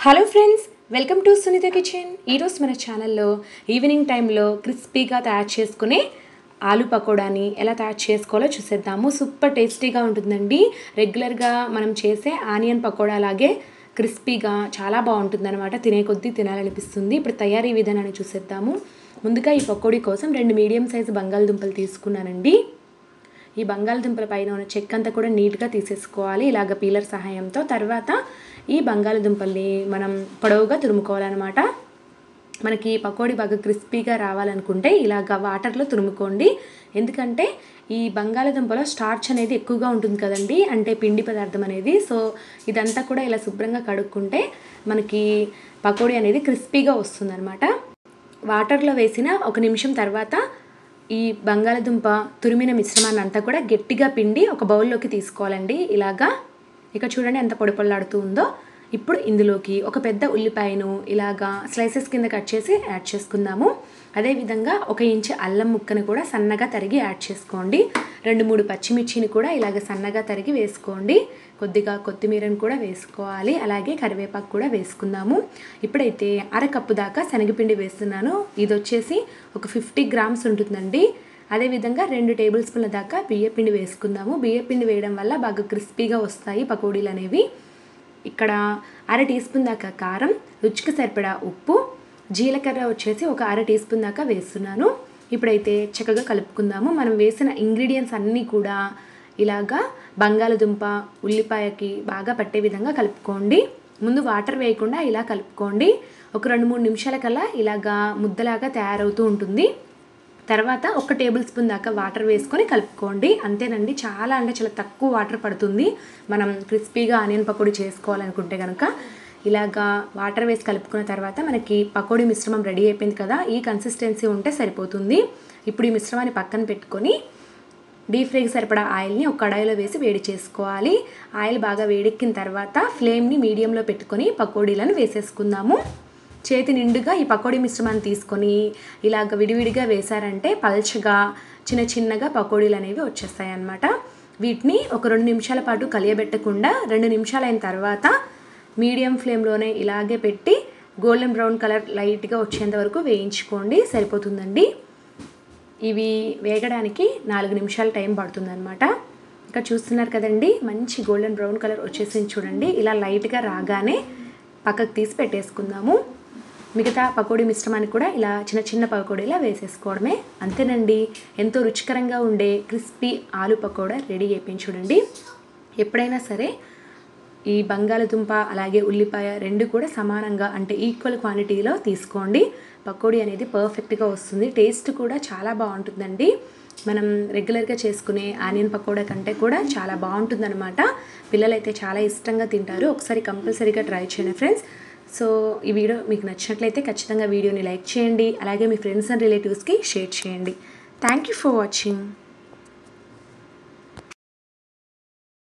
hello friends welcome to Sunitha kitchen ఈరోజు మన ఛానల్లో ఈవినింగ్ టైంలో క్రిస్పీగా తయారు చేసుకునే ఆలు పకోడాని ఎలా తయారు చేసుకోవాలో చూసేద్దాము సూపర్ టేస్టీగా ఉంటుందండి రెగ్యులర్గా మనం చేసే ఆనియన్ పకోడా లాగే క్రిస్పీగా చాలా బాగుంటుందన్నమాట తినే కొద్దీ తినాలనిపిస్తుంది ఇప్పుడు తయారీ విధానాన్ని చూసేద్దాము ముందుగా ఈ పకోడీ కోసం రెండు మీడియం సైజు బంగాళదుంపలు తీసుకున్నానండి ఈ బంగాళదుంపల పైన ఉన్న చెక్క అంతా కూడా నీట్గా తీసేసుకోవాలి ఇలాగ పీలర్ సహాయంతో తర్వాత ఈ బంగాళదుంపల్ని మనం పొడవుగా తురుముకోవాలన్నమాట మనకి పకోడీ బాగా క్రిస్పీగా రావాలనుకుంటే ఇలాగ వాటర్లో తురుముకోండి ఎందుకంటే ఈ బంగాళదుంపలో స్టార్చ్ అనేది ఎక్కువగా ఉంటుంది కదండి అంటే పిండి పదార్థం అనేది సో ఇదంతా కూడా ఇలా శుభ్రంగా కడుక్కుంటే మనకి పకోడీ అనేది క్రిస్పీగా వస్తుందన్నమాట వాటర్లో వేసిన ఒక నిమిషం తర్వాత ఈ బంగాళదుంప తురిమిన మిశ్రమాన్ని అంతా కూడా గట్టిగా పిండి ఒక బౌల్లోకి తీసుకోవాలండి ఇలాగా ఇక చూడండి ఎంత పొడి పొల్లాడుతూ ఉందో ఇప్పుడు ఇందులోకి ఒక పెద్ద ఉల్లిపాయను ఇలాగా స్లైసెస్ కింద కట్ చేసి యాడ్ చేసుకుందాము అదేవిధంగా ఒక ఇంచు అల్లం ముక్కను కూడా సన్నగా తరిగి యాడ్ చేసుకోండి రెండు మూడు పచ్చిమిర్చిని కూడా ఇలాగ సన్నగా తరిగి వేసుకోండి కొద్దిగా కొత్తిమీరను కూడా వేసుకోవాలి అలాగే కరివేపాకు కూడా వేసుకుందాము ఇప్పుడైతే అర కప్పు దాకా శనగపిండి వేస్తున్నాను ఇది వచ్చేసి ఒక ఫిఫ్టీ గ్రామ్స్ ఉంటుందండి అదేవిధంగా రెండు టేబుల్ స్పూన్ల దాకా బియ్యపిండి వేసుకుందాము బియ్యపిండి వేయడం వల్ల బాగా క్రిస్పీగా వస్తాయి పకోడీలు అనేవి ఇక్కడ అర టీ స్పూన్ దాకా కారం రుచికి సరిపడా ఉప్పు జీలకర్ర వచ్చేసి ఒక అర టీ స్పూన్ దాకా వేస్తున్నాను ఇప్పుడైతే చక్కగా కలుపుకుందాము మనం వేసిన ఇంగ్రీడియంట్స్ అన్నీ కూడా ఇలాగా బంగాళదుంప ఉల్లిపాయకి బాగా పట్టే విధంగా కలుపుకోండి ముందు వాటర్ వేయకుండా ఇలా కలుపుకోండి ఒక రెండు మూడు నిమిషాల కల్లా ఇలాగా ముద్దలాగా తయారవుతూ ఉంటుంది తర్వాత ఒక టేబుల్ స్పూన్ దాకా వాటర్ వేసుకొని కలుపుకోండి అంతేనండి చాలా అంటే చాలా తక్కువ వాటర్ పడుతుంది మనం క్రిస్పీగా ఆనియన్ పకోడీ చేసుకోవాలనుకుంటే కనుక ఇలాగా వాటర్ వేసి కలుపుకున్న తర్వాత మనకి పకోడీ మిశ్రమం రెడీ అయిపోయింది కదా ఈ కన్సిస్టెన్సీ ఉంటే సరిపోతుంది ఇప్పుడు ఈ మిశ్రమాన్ని పక్కన పెట్టుకొని డీప్ ఫ్రైకి సరిపడా ఆయిల్ని ఒక కడాయిలో వేసి వేడి చేసుకోవాలి ఆయిల్ బాగా వేడెక్కిన తర్వాత ఫ్లేమ్ని మీడియంలో పెట్టుకొని పకోడీలను వేసేసుకుందాము చేతి నిండుగా ఈ పకోడీ మిశ్రమాన్ని తీసుకొని ఇలాగ విడివిడిగా వేశారంటే పల్చగా చిన్న చిన్నగా పకోడీలు అనేవి వచ్చేస్తాయి అన్నమాట వీటిని ఒక రెండు నిమిషాల పాటు కలియబెట్టకుండా రెండు నిమిషాలు అయిన తర్వాత మీడియం ఫ్లేమ్లోనే ఇలాగే పెట్టి గోల్డెన్ బ్రౌన్ కలర్ లైట్గా వచ్చేంత వరకు వేయించుకోండి సరిపోతుందండి ఇవి వేగడానికి నాలుగు నిమిషాల టైం పడుతుందన్నమాట ఇంకా చూస్తున్నారు కదండి మంచి గోల్డెన్ బ్రౌన్ కలర్ వచ్చేసింది చూడండి ఇలా లైట్గా రాగానే పక్కకు తీసి పెట్టేసుకుందాము మిగతా పకోడీ మిశ్రమాన్ని కూడా ఇలా చిన్న చిన్న పకోడీలా వేసేసుకోవడమే అంతేనండి ఎంతో రుచికరంగా ఉండే క్రిస్పీ ఆలు పకోడా రెడీ అయిపోయింది చూడండి ఎప్పుడైనా సరే ఈ బంగాళదుంప అలాగే ఉల్లిపాయ రెండు కూడా సమానంగా అంటే ఈక్వల్ క్వాంటిటీలో తీసుకోండి పకోడీ అనేది పర్ఫెక్ట్గా వస్తుంది టేస్ట్ కూడా చాలా బాగుంటుందండి మనం రెగ్యులర్గా చేసుకునే ఆనియన్ పకోడా కంటే కూడా చాలా బాగుంటుందన్నమాట పిల్లలైతే చాలా ఇష్టంగా తింటారు ఒకసారి కంపల్సరీగా ట్రై చేయండి ఫ్రెండ్స్ సో ఈ వీడియో మీకు నచ్చినట్లయితే ఖచ్చితంగా వీడియోని లైక్ చేయండి అలాగే మీ ఫ్రెండ్స్ అండ్ రిలేటివ్స్కి షేర్ చేయండి థ్యాంక్ యూ ఫర్ వాచింగ్